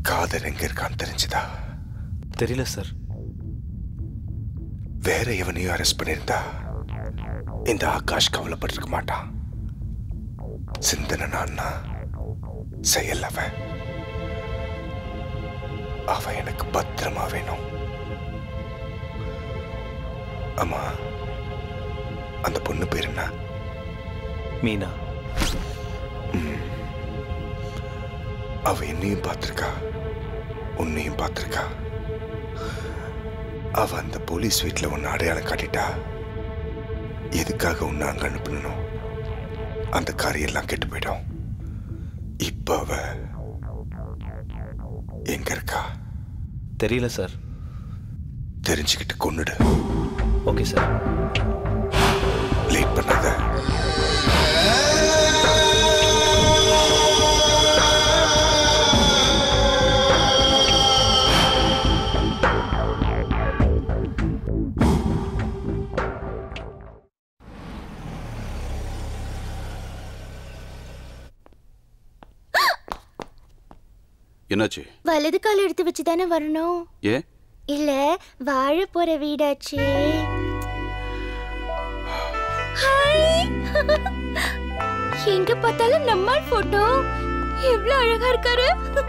காதர் எங்க இருக்கான்னு தெரிஞ்சுதா தெரியல சார் வேற எவனையும் அரெஸ்ட் பண்ணியிருந்தா இந்த ஆகாஷ் கவலைப்பட்டிருக்க மாட்டான் சிந்தனை நான்னா செயல் அவன் அவன் எனக்கு பத்திரமா வேணும் ஆமா அந்த பொண்ணு பேர் என்ன மீனா அவ என்னையும் பார்த்திருக்கா உன்னையும் பார்த்திருக்கா அவ அந்த போலீஸ் வீட்டில் உன்னை அடையாளம் காட்டிட்டா எதுக்காக உன்னை அங்க அனுப்பணும் அந்த காரியெல்லாம் கெட்டு போயிடும் இப்ப அவ எங்க இருக்கா தெரியல சார் தெரிஞ்சுக்கிட்டு கொன்னுடு ஓகே சார் லேட் பண்ணாத என்னாச்சு வலது கால் எடுத்து வச்சு தானே வரணும் ஏன் இல்ல வாழ போற வீடாச்சு ஹாய். எங்க பார்த்தாலும் நம்மால் போட்டோ எவ்வளவு அழகா இருக்காரு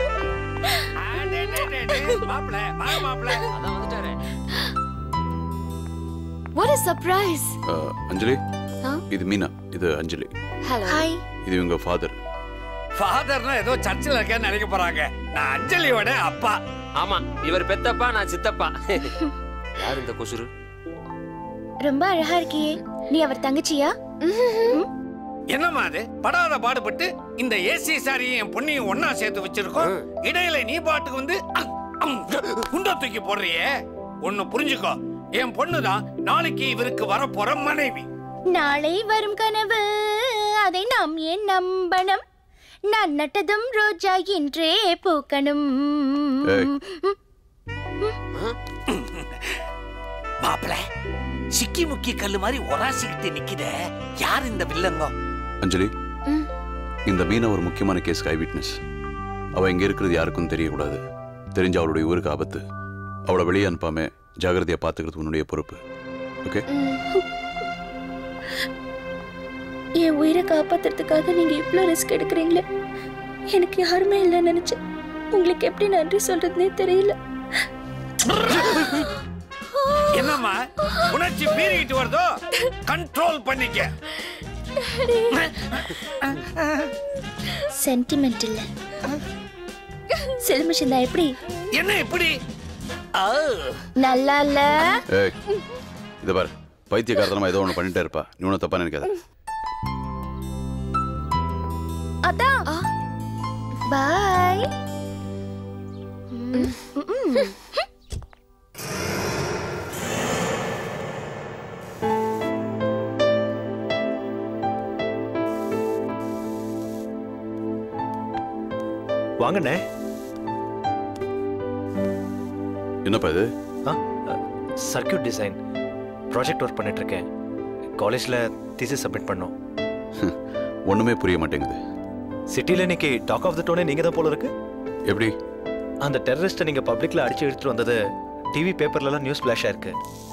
What a surprise. அஹ், அஞ்சலி ஆ? இது மீனா இது அஞ்சலி Hello. ஹாய் இது இவங்க ஃபாதர் ஃபாதர்னா ஏதோ சர்ச்சில் இருக்கேன்னு நினைக்க போறாங்க நான் அஞ்சலியோட அப்பா ஆமா இவர் பெத்தப்பா நான் சித்தப்பா யார் இந்த கொசுரு ரொம்ப அழகா இருக்கியே நீ அவர் தங்கச்சியா என்னம்மா அது படாத பாடுபட்டு இந்த ஏசி சாரியும் என் பொண்ணையும் ஒன்னா சேர்த்து வச்சிருக்கோம் இடையில நீ பாட்டுக்கு வந்து அம், அம், குண்ட தூக்கி போடுறியே ஒன்னு புரிஞ்சுக்கோ என் பொண்ணுதான் நாளைக்கு இவருக்கு வரப்போற மனைவி நாளை வரும் கனவு அதை நாம் ஏன் நம்பணும் நான் நட்டதும் ரோஜா இன்றே பூக்கணும் ஏய். மாப்பிள சிக்கி முக்கி கல்லு மாதிரி ஒராசிக்கிட்டு நிக்கிற யார் இந்த வில்லங்கம் அஞ்சலி இந்த மீனா ஒரு முக்கியமான கேஸ்க்கு ஐ விட்னஸ் அவ இங்க இருக்கிறது யாருக்கும் தெரியக்கூடாது தெரிஞ்ச அவளுடைய ஊருக்கு ஆபத்து அவளை வெளியே அனுப்பாம ஜாகிரதையா பாத்துக்கிறது உன்னுடைய பொறுப்பு ஓகே என் உயிரை காப்பாத்துறதுக்காக நீங்க இவ்ளோ ரிஸ்க் எடுக்கிறீங்களே எனக்கு யாருமே இல்லை நினைச்சேன் உங்களுக்கு எப்படி நன்றி சொல்றதுனே தெரியல என்னம்மா உணர்ச்சி பீறிக்கிட்டு வருதோ கண்ட்ரோல் பண்ணிக்க சென்டிமெண்ட் இல்ல செல்மிஷன் தான் எப்படி என்ன இப்படி ஆ, நல்லா இல்ல ஏய் இத பாரு பைத்தியக்காரத்தனமா ஏதோ ஒன்று பண்ணிட்டே இருப்பா நீ ஒன்றும் தப்பா நினைக்காத அதான் பாய் வாங்கண்ணே என்னப்பா இது ஆ சர்க்கியூட் டிசைன் ப்ராஜெக்ட் ஒர்க் பண்ணிட்டு இருக்கேன் காலேஜில் தீசிஸ் சப்மிட் பண்ணோம் ஒண்ணுமே புரிய மாட்டேங்குது சிட்டியில் இன்னைக்கு டாக் ஆஃப் த டோனே நீங்கள் தான் போல இருக்கு எப்படி அந்த டெரரிஸ்ட்டை நீங்கள் பப்ளிக்கில் அடிச்சு எடுத்துட்டு வந்தது டிவி பேப்பர்லலாம் நியூஸ் ஃப்ளாஷ் ஆயிருக்கு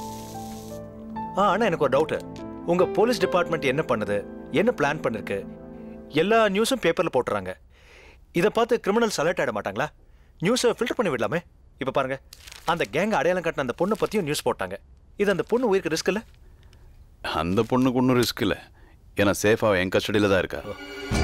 ஆ ஆனால் எனக்கு ஒரு டவுட்டு உங்கள் போலீஸ் டிபார்ட்மெண்ட் என்ன பண்ணுது என்ன பிளான் பண்ணிருக்கு எல்லா நியூஸும் பேப்பரில் போட்டுறாங்க இதை பார்த்து கிரிமினல்ஸ் அலர்ட் ஆகிட மாட்டாங்களா நியூஸை ஃபில்டர் பண்ணி விடலாமே இப்போ பாருங்க அந்த கேங் அடையாளம் கட்டின அந்த பொண்ணை பற்றியும் நியூஸ் போட்டாங்க இது அந்த பொண்ணு உயிருக்கு ரிஸ்க் இல்லை அந்த பொண்ணுக்கு ஒன்றும் ரிஸ்க் இல்லை ஏன்னா சேஃபாக என் கஸ்டடியில் தான் இருக்கா